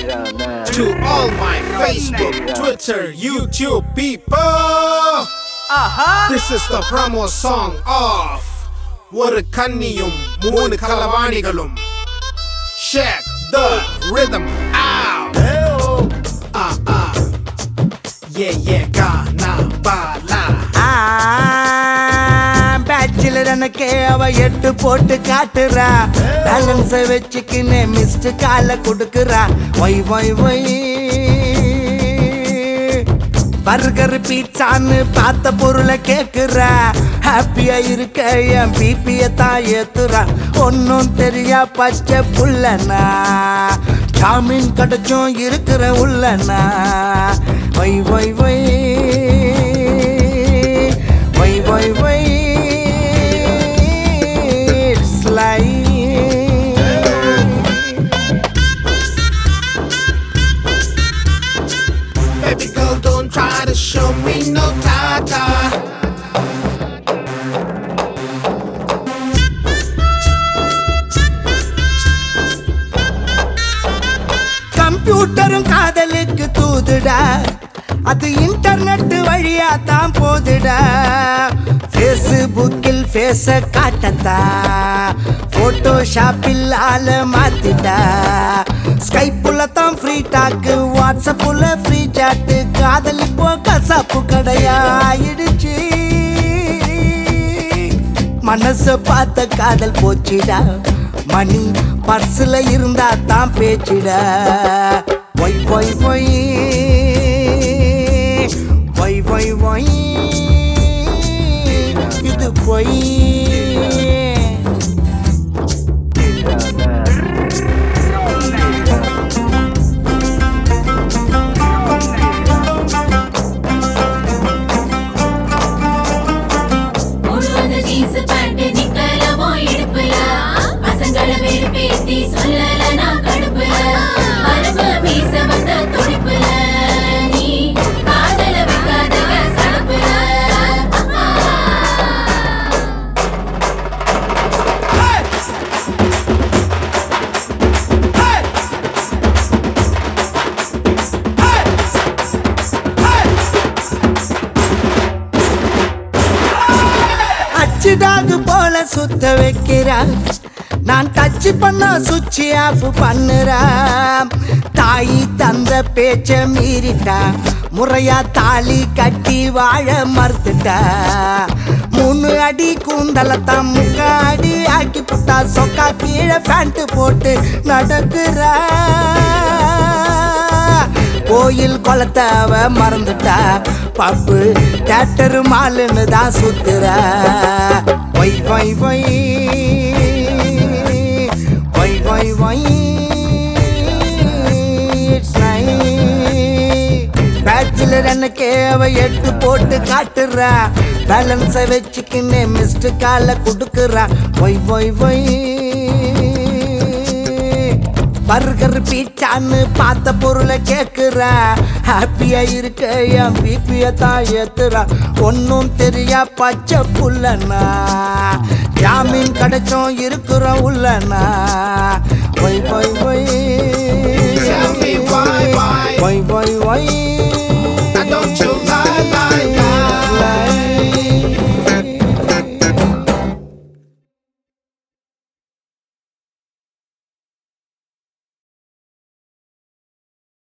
To all my Facebook, Twitter, YouTube people, this is the promo song of ஒரு கன்னியும் மூணு களவாணிகளும் Check the rhythm out. Ah ah, yeah yeah, Ghana bala. Bachelor எனக்கு அவ எட்டு போட்டு காட்டுறா பேலன்ஸ வச்சுக்கின்னு மிஸ்டு கால கொடுக்குறா ஒய் ஒய் ஒய் பர்கர் பீட்சான்னு பார்த்த பொருளை கேக்குறா ஹாப்பியா இருக்க என் பிபிய தான் ஏத்துறா ஒன்னும் தெரியா பச்சை புள்ளனா ஜாமீன் கிடைச்சும் இருக்கிற உள்ளனா why why why why why why It's like Baby girl, don't try to show me no tata. கம்ப்யூட்டரும் காதலுக்கு தூதுடா அது இன்டர்நெட் வழியா தான் போதுடா ஃபேஸ்புக்கில் ஃபேஸ காட்டத்தா போட்டோஷாப்பில் ஆள மாத்திட்டா ஸ்கைப்புல தான் ஃப்ரீ டாக்கு வாட்ஸ்அப்புல ஃப்ரீ சாட்டு காதல் இப்போ கசாப்பு கடையாயிடுச்சு மனச பார்த்த காதல் போச்சுடா மணி பர்ஸ்ல இருந்தா தான் பேச்சுடா why why why why why why இது பொய் முழுவதும் jeans pant நிக்கலவும் இடுப்புல. பசங்கள வெறுப்பேத்தி சொல்லல நான் கடுப்புல. பருப்பு மீச வந்த துடிப்புல. நீ காதல வைக்காதக சலுப்புல. அச்சுடாகு போல சுத்த வைக்கிறா நான் டச் பண்ண சுவிட்ச் ஆஃப் பண்ணுறா தாய் தந்த பேச்ச மீறிட்டா முறையா தாலி கட்டி வாழ மறுத்துட்டா மூணு அடி கூந்தலத்தான் முக்காடி ஆக்கி புட்டா சொக்கா கீழே பேண்ட் போட்டு நடக்கிறா கோயில் குளத்தை அவ மறந்துட்டா பப்பு தேட்டரு மாலுன்னு தான் சுத்துறா why why why why why why bachelor எனக்கு அவ எட்டு போட்டு காட்டுறா பேலன்ஸை வச்சுக்கின்னு மிஸ்டு கால கொடுக்குறா ஒய் ஒய் ஒய் பர்கர் பீச்சான்னு பார்த்த பொருளை கேக்குறா ஹாப்பியா இருக்க என் பிபிய தான் ஏத்துறா ஒன்னும் தெரியா பச்சை புள்ளனா ஜாமீன் கிடைச்சும் இருக்கிற உள்ளனா why why why Tell me why, why? Why why Y